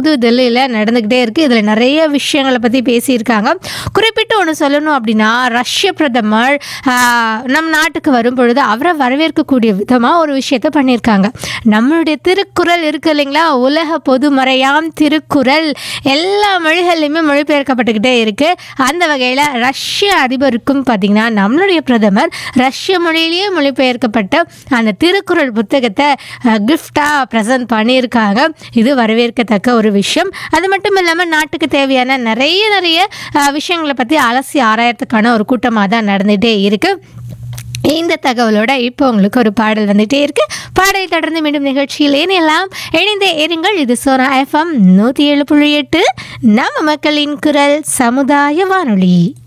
புது டெல்லியில் நடந்துக்கிட்டே இருக்குது இதில் நிறைய விஷயங்களை பற்றி பேசியிருக்காங்க குறிப்பிட்டு ஒன்று சொல்லணும் அப்படின்னா ரஷ்ய பிரதமர் ஆஹ், நம் நாட்டுக்கு வரும் பொழுது அவரை வரவேற்கக்கூடிய விதமாக ஒரு விஷயத்த பண்ணியிருக்காங்க நம்மளுடைய திருக்குறள் இருக்கு இல்லைங்களா உலக பொதுமறையாம் திருக்குறள் எல்லா மொழிகள்லையுமே மொழிபெயர்க்கப்பட்டுக்கிட்டே இருக்கு அந்த வகையில் ரஷ்ய அதிபருக்கும் பார்த்தீங்கன்னா நம்மளுடைய பிரதமர் ரஷ்ய மொழியிலேயே மொழிபெயர்க்கப்பட்ட அந்த திருக்குறள் புத்தகத்தை கிஃப்டாக ப்ரெசன்ட் பண்ணியிருக்காங்க இது வரவேற்கத்தக்க ஒரு விஷயம் அது மட்டும் இல்லாமல் நாட்டுக்கு தேவையான நிறைய நிறைய அஹ், விஷயங்களை பற்றி அலசி ஆராயறதுக்கான ஒரு கூட்டமாக தான் நடந்துகிட்டே இருக்குது இந்த தகவலோட இப்போ உங்களுக்கு ஒரு பாடல் வந்துட்டே இருக்கு பாடலை தொடர்ந்து மீண்டும் நிகழ்ச்சியில் இணையலாம் இணைந்தே இருங்கள் இது சோனா எஃப்எம் நூற்றி ஏழு புள்ளி எட்டு நம்ம மக்களின் குரல் சமுதாய வானொலி